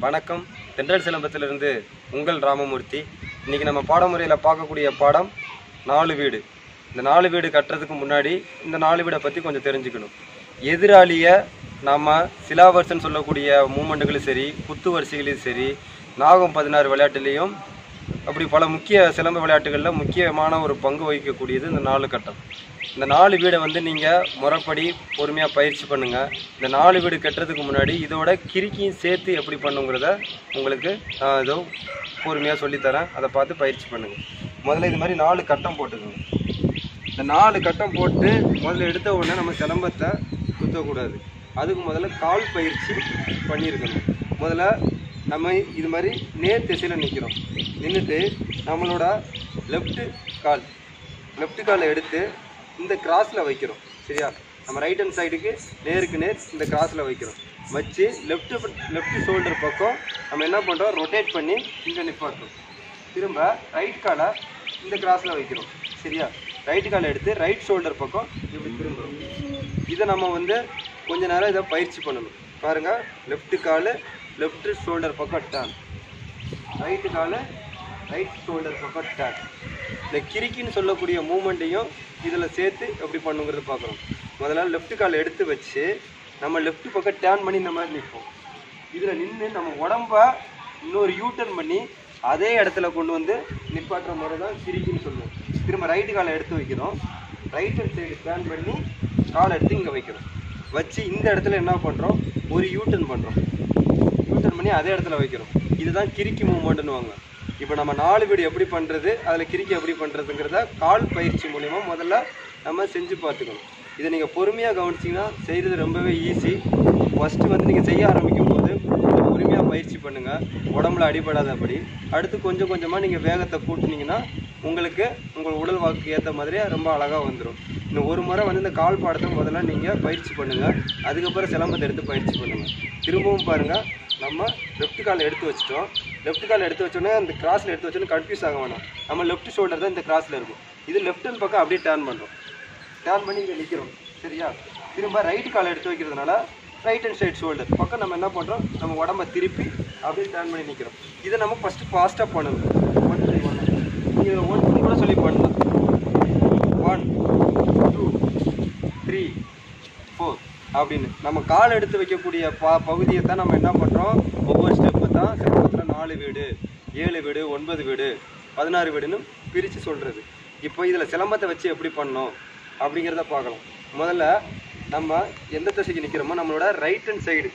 வணக்கம் தென்றல் சிலம்பத்திலிருந்து உங்கள் ராமமூர்த்தி இன்றைக்கி நம்ம பாடமுறையில் பார்க்கக்கூடிய பாடம் நாலு வீடு இந்த நாலு வீடு கட்டுறதுக்கு முன்னாடி இந்த நாலு வீடை பற்றி கொஞ்சம் தெரிஞ்சுக்கணும் எதிராளியை நாம் சிலாவர்சன் சொல்லக்கூடிய மூமெண்ட்டுகளும் சரி குத்து வரிசைகளையும் சரி நாகம் பதினாறு விளையாட்டுலேயும் அப்படி பல முக்கிய சிலம்ப விளையாட்டுகளில் முக்கியமான ஒரு பங்கு வகிக்கக்கூடியது இந்த நாலு கட்டம் இந்த நாலு வீடை வந்து நீங்கள் முறைப்படி பொறுமையாக பயிற்சி பண்ணுங்கள் இந்த நாலு வீடு கட்டுறதுக்கு முன்னாடி இதோட கிறுக்கியும் சேர்த்து எப்படி பண்ணுங்கிறத உங்களுக்கு நான் ஏதோ பொறுமையாக சொல்லித்தரேன் அதை பார்த்து பயிற்சி பண்ணுங்கள் முதல்ல இது மாதிரி நாலு கட்டம் போட்டுக்கோங்க இந்த நாலு கட்டம் போட்டு முதல்ல எடுத்த உடனே நம்ம சிலம்பத்தை குத்தக்கூடாது அதுக்கு முதல்ல கால் பயிற்சி பண்ணியிருக்கணும் முதல்ல நம்ம இது மாதிரி நேர் திசையில் நிற்கிறோம் நின்றுட்டு நம்மளோட லெஃப்ட்டு கால் லெஃப்ட் காலை எடுத்து இந்த கிராஸில் வைக்கிறோம் சரியா நம்ம ரைட் ஹேண்ட் சைடுக்கு நேருக்கு நேர் இந்த கிராஸில் வைக்கிறோம் வச்சு லெஃப்ட் லெஃப்ட் ஷோல்டர் பக்கம் நம்ம என்ன பண்ணுறோம் ரொட்டேட் பண்ணி இங்கே நிப்பாட்டுறோம் திரும்ப ரைட் காலை இந்த கிராஸில் வைக்கிறோம் சரியா ரைட் காலை எடுத்து ரைட் ஷோல்டர் பக்கம் இப்படி திரும்புறோம் இதை நம்ம வந்து கொஞ்ச நேரம் இதை பயிற்சி பண்ணணும் பாருங்கள் லெஃப்ட் காலு லெஃப்ட் ஷோல்டர் பக்கம் டர்ன் ரைட்டு காலு ரைட் ஷோல்டர் பக்கம் டர்ன் இந்த கிரிக்கின்னு சொல்லக்கூடிய மூமெண்ட்டையும் இதில் சேர்த்து எப்படி பண்ணுங்கிறது பார்க்குறோம் முதல்ல லெஃப்ட் கால் எடுத்து வச்சு நம்ம லெஃப்ட் பக்கம் டேர்ன் பண்ணி இந்த மாதிரி நிற்போம் இதில் நின்று நம்ம உடம்ப இன்னொரு யூ டர்ன் பண்ணி அதே இடத்துல கொண்டு வந்து நிப்பாட்டுற முறை தான் கிரிக்கின்னு சொல்லுவோம் திரும்ப ரைட்டு காலை எடுத்து வைக்கிறோம் ரைட் ஹேண்ட் சைடு டேர்ன் பண்ணி காலை எடுத்து இங்கே வைக்கிறோம் வச்சு இந்த இடத்துல என்ன பண்ணுறோம் ஒரு யூ டர்ன் பண்ணுறோம் யூட்டர்ன் பண்ணி அதே இடத்துல வைக்கிறோம் இதுதான் கிறுக்கி மூவ்மெண்ட்னு வாங்க இப்போ நம்ம நாலு வீடு எப்படி பண்ணுறது அதில் கிறுக்கி எப்படி பண்ணுறதுங்கிறத கால் பயிற்சி மூலிமா முதல்ல நம்ம செஞ்சு பார்த்துக்கணும் இதை நீங்கள் பொறுமையாக கவனிச்சிங்கன்னா செய்கிறது ரொம்பவே ஈஸி ஃபஸ்ட்டு வந்து நீங்கள் செய்ய ஆரம்பிக்கும் போது பொறுமையாக பயிற்சி பண்ணுங்கள் உடம்புல அடிபடாதபடி அடுத்து கொஞ்சம் கொஞ்சமாக நீங்கள் வேகத்தை கூட்டினீங்கன்னா உங்களுக்கு உங்கள் உடல் வாக்கு ஏற்ற மாதிரியே ரொம்ப அழகாக வந்துடும் இந்த ஒரு முறை வந்து இந்த கால் பாடத்தை முதல்ல நீங்கள் பயிற்சி பண்ணுங்கள் அதுக்கப்புறம் சிலம்பத்தை எடுத்து பயிற்சி பண்ணுங்கள் திரும்பவும் பாருங்கள் நம்ம லெஃப்ட் காலை எடுத்து வச்சிட்டோம் லெஃப்ட் கால் எடுத்து வச்சோன்னே அந்த கிராஸில் எடுத்து வச்சோன்னே கன்ஃபியூஸ் ஆக வேணாம் நம்ம லெஃப்ட் ஷோல்டர் தான் இந்த கிராஸில் இருக்கும் இது லெஃப்ட் ஹேண்ட் பக்கம் அப்படியே டேர்ன் பண்ணுறோம் டேர்ன் பண்ணி இங்கே நிற்கிறோம் சரியா திரும்ப ரைட் கால் எடுத்து வைக்கிறதுனால ரைட் ஹேண்ட் சைடு ஷோல்டர் பக்கம் நம்ம என்ன பண்ணுறோம் நம்ம உடம்ப திருப்பி அப்படியே டேர்ன் பண்ணி நிற்கிறோம் இதை நம்ம ஃபஸ்ட்டு ஃபாஸ்ட்டாக பண்ணணும் ஒன் த்ரீ ஒன் நீங்கள் ஒன் கூட சொல்லி பண்ணலாம் ஒன் டூ த்ரீ ஃபோர் அப்படின்னு நம்ம கால் எடுத்து வைக்கக்கூடிய பா பகுதியை தான் நம்ம என்ன பண்ணுறோம் ஒவ்வொரு ஸ்டெப்பு தான் சிலம்பத்தில் நாலு வீடு ஏழு வீடு ஒன்பது வீடு பதினாறு வீடுன்னு பிரித்து சொல்கிறது இப்போ இதில் சிலம்பத்தை வச்சு எப்படி பண்ணோம் அப்படிங்கிறத பார்க்கலாம் முதல்ல நம்ம எந்த திசைக்கு நிற்கிறோமோ நம்மளோட ரைட் ஹேண்ட் சைடு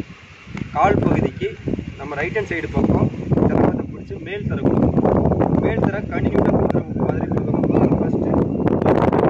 கால் பகுதிக்கு நம்ம ரைட் ஹேண்ட் சைடு பக்கம் சிலம்பத்தை பிடிச்சி மேல் தர கொடுக்கணும் மேல் தர கண்டினியூட்டாக கொடுக்குற மாதிரி கொடுக்கணும் ஃபஸ்ட்டு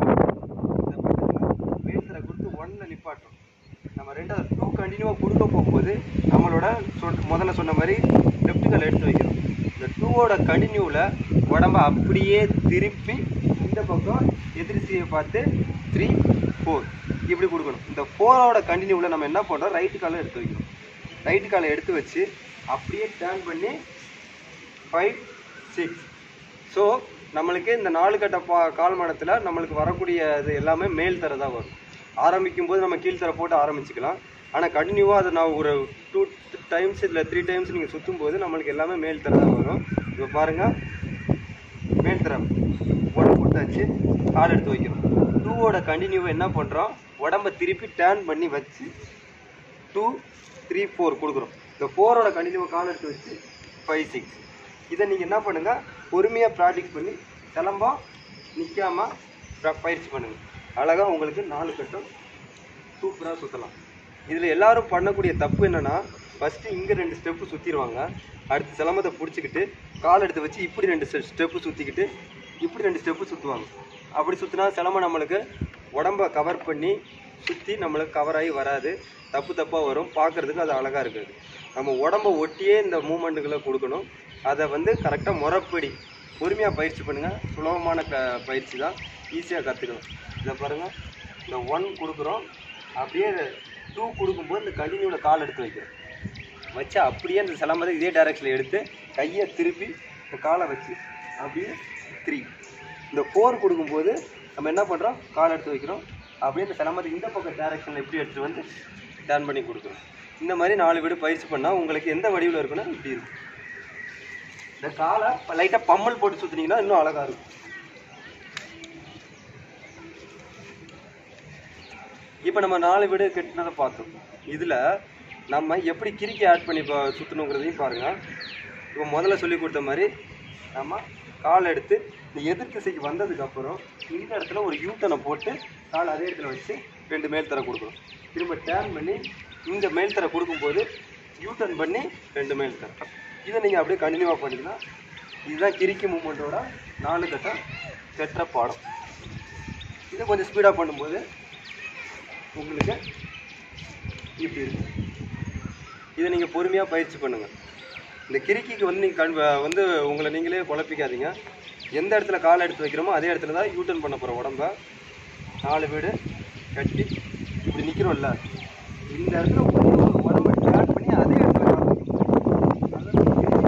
மேல்தரை கொடுத்து ஒன்ல நிப்பாட்டும் நம்ம ரெண்டாவது டூ கண்டினியூவாக கொடுக்க போகும்போது நம்மளோட சொல் முதல்ல சொன்ன மாதிரி லெஃப்ட் கால் எடுத்து வைக்கிறோம் இந்த டூவோட கண்டினியூவில் உடம்ப அப்படியே திருப்பி இந்த பக்கம் எதிர்ச்சியை பார்த்து த்ரீ ஃபோர் இப்படி கொடுக்கணும் இந்த ஃபோரோட கண்டினியூவில் நம்ம என்ன பண்ணுறோம் ரைட்டு காலை எடுத்து வைக்கிறோம் ரைட்டு காலை எடுத்து வச்சு அப்படியே டேர்ன் பண்ணி ஃபைவ் சிக்ஸ் ஸோ நம்மளுக்கு இந்த நாலு கட்ட பா கால் மடத்தில் நம்மளுக்கு வரக்கூடிய இது எல்லாமே மேல் தர தான் வரும் ஆரம்பிக்கும் போது நம்ம கீழ்த்தர போட்டு ஆரம்பிச்சுக்கலாம் ஆனால் கண்டினியூவாக அதை நான் ஒரு டூ டைம்ஸ் இல்லை த்ரீ டைம்ஸ் நீங்கள் சுற்றும் போது நம்மளுக்கு எல்லாமே மேல் தர தான் வரும் இப்போ பாருங்கள் மேல் தரம் உடம்பு கொடுத்தாச்சு கால் எடுத்து வைக்கிறோம் டூவோட கண்டினியூவை என்ன பண்ணுறோம் உடம்ப திருப்பி டேர்ன் பண்ணி வச்சு டூ த்ரீ ஃபோர் கொடுக்குறோம் இந்த ஃபோரோட கண்டினியூவை கால் எடுத்து வச்சு ஃபைவ் சிக்ஸ் இதை நீங்கள் என்ன பண்ணுங்கள் பொறுமையாக ப்ராக்டிஸ் பண்ணி சிலம்பம் நிற்காம பயிற்சி பண்ணுங்கள் அழகாக உங்களுக்கு நாலு கட்டம் சூப்பராக சுற்றலாம் இதில் எல்லாரும் பண்ணக்கூடிய தப்பு என்னென்னா ஃபஸ்ட்டு இங்கே ரெண்டு ஸ்டெப்பு சுற்றிடுவாங்க அடுத்து சிலம்பத்தை பிடிச்சிக்கிட்டு கால் எடுத்து வச்சு இப்படி ரெண்டு ஸ்டெப்பு சுற்றிக்கிட்டு இப்படி ரெண்டு ஸ்டெப்பு சுற்றுவாங்க அப்படி சுற்றினா சிலம்பம் நம்மளுக்கு உடம்ப கவர் பண்ணி சுற்றி நம்மளுக்கு கவர் ஆகி வராது தப்பு தப்பாக வரும் பார்க்குறதுக்கு அது அழகாக இருக்காது நம்ம உடம்ப ஒட்டியே இந்த மூமெண்ட்டுகளை கொடுக்கணும் அதை வந்து கரெக்டாக முறைப்படி பொறுமையாக பயிற்சி பண்ணுங்கள் சுலபமான க பயிற்சி தான் ஈஸியாக கற்றுக்கணும் இதை பாருங்கள் இந்த ஒன் கொடுக்குறோம் அப்படியே டூ கொடுக்கும்போது இந்த கண்டினியூவில் கால் எடுத்து வைக்கிறோம் வச்சு அப்படியே இந்த சிலம்பத்தை இதே டைரக்ஷனில் எடுத்து கையை திருப்பி இந்த காலை வச்சு அப்படியே த்ரீ இந்த ஃபோர் கொடுக்கும்போது நம்ம என்ன பண்ணுறோம் கால் எடுத்து வைக்கிறோம் அப்படியே இந்த சிலம்பத்தை இந்த பக்கம் டைரக்ஷனில் எப்படி எடுத்துகிட்டு வந்து டர்ன் பண்ணி கொடுக்குறோம் இந்த மாதிரி நாலு வீடு பயிற்சி பண்ணால் உங்களுக்கு எந்த வடிவில் இருக்குன்னா இப்படி இருக்கும் இந்த காலை லைட்டாக பம்மல் போட்டு சுற்றுனீங்கன்னா இன்னும் அழகாக இருக்கும் இப்போ நம்ம நாலு வீடு கட்டினதை பார்த்தோம் இதில் நம்ம எப்படி கிறுக்கி ஆட் பண்ணி இப்போ சுற்றணுங்கிறதையும் பாருங்கள் இப்போ முதல்ல சொல்லி கொடுத்த மாதிரி நம்ம கால் எடுத்து இந்த எதிர் திசைக்கு வந்ததுக்கப்புறம் இந்த இடத்துல ஒரு யூட்டனை போட்டு கால் அதே இடத்துல வச்சு ரெண்டு மேல் தர கொடுக்கணும் திரும்ப டேர்ன் பண்ணி இந்த மேல் தர கொடுக்கும்போது யூட்டர்ன் பண்ணி ரெண்டு மேல் தர இதை நீங்கள் அப்படியே கண்டினியூவாக பண்ணிங்கன்னா இதுதான் கிறுக்கி மூமெண்ட்டோட நாலு கட்டம் கட்டுற பாடம் இதை கொஞ்சம் ஸ்பீடாக பண்ணும்போது உங்களுக்கு இப்படி இருக்கும் இதை நீங்கள் பொறுமையாக பயிற்சி பண்ணுங்கள் இந்த கிறுக்கிக்கு வந்து நீங்கள் கண் வந்து உங்களை நீங்களே குழப்பிக்காதீங்க எந்த இடத்துல காலை எடுத்து வைக்கிறோமோ அதே இடத்துல தான் யூட்டர்ன் பண்ண போகிற உடம்ப நாலு வீடு கட்டி இப்படி நிற்கிறோம்ல இந்த இடத்துல உங்க உடம்ப ஸ்டார்ட் பண்ணி அதே இடத்துல கால் வைக்கணும்.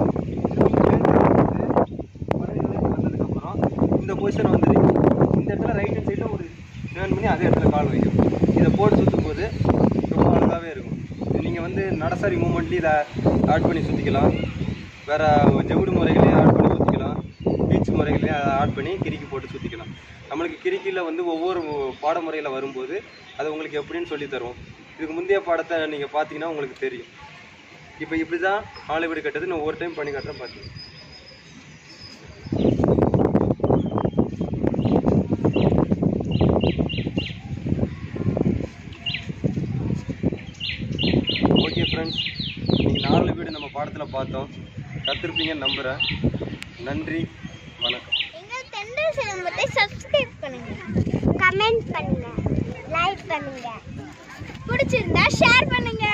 வந்ததுக்கப்புறம் இந்த பொசிஷன் வந்துடுங்க இந்த இடத்துல ரைட் ஹேண்ட் சைடில் ஒரு டேர்ன் பண்ணி அதே இடத்துல கால் வைக்கணும் இதை போட்டு சுற்றும் போது ரொம்ப அழகாகவே இருக்கும் நீங்கள் வந்து நடசாரி மூமெண்ட்லேயும் இதை ஆட் பண்ணி சுற்றிக்கலாம் வேறு ஜவுடு முறைகளையும் ஆட் பண்ணி சுற்றிக்கலாம் பீச் முறைகளையும் அதை ஆட் பண்ணி கிறுக்கி போட்டு சுற்றிக்கலாம் நம்மளுக்கு கிறுக்கியில் வந்து ஒவ்வொரு பாடமுறையில் வரும்போது அது உங்களுக்கு எப்படின்னு சொல்லி தருவோம் இதுக்கு முந்தைய பாடத்தை நீங்கள் பார்த்தீங்கன்னா உங்களுக்கு தெரியும் இப்போ இப்படி தான் ஆளு வீடு கட்டுறது நான் ஒவ்வொரு டைம் பண்ணி காட்டுறேன் பார்த்தீங்க ஓகே ஃப்ரெண்ட்ஸ் நீங்கள் நாலு வீடு நம்ம பாடத்தில் பார்த்தோம் கற்றுருப்பீங்கன்னு நம்புகிறேன் நன்றி வணக்கம் எங்கள் தென்றல் சிலம்பத்தை சப்ஸ்கிரைப் பண்ணுங்க கமெண்ட் பண்ணுங்க லைக் பண்ணுங்க பிடிச்சிருந்தா ஷேர் பண்ணுங்க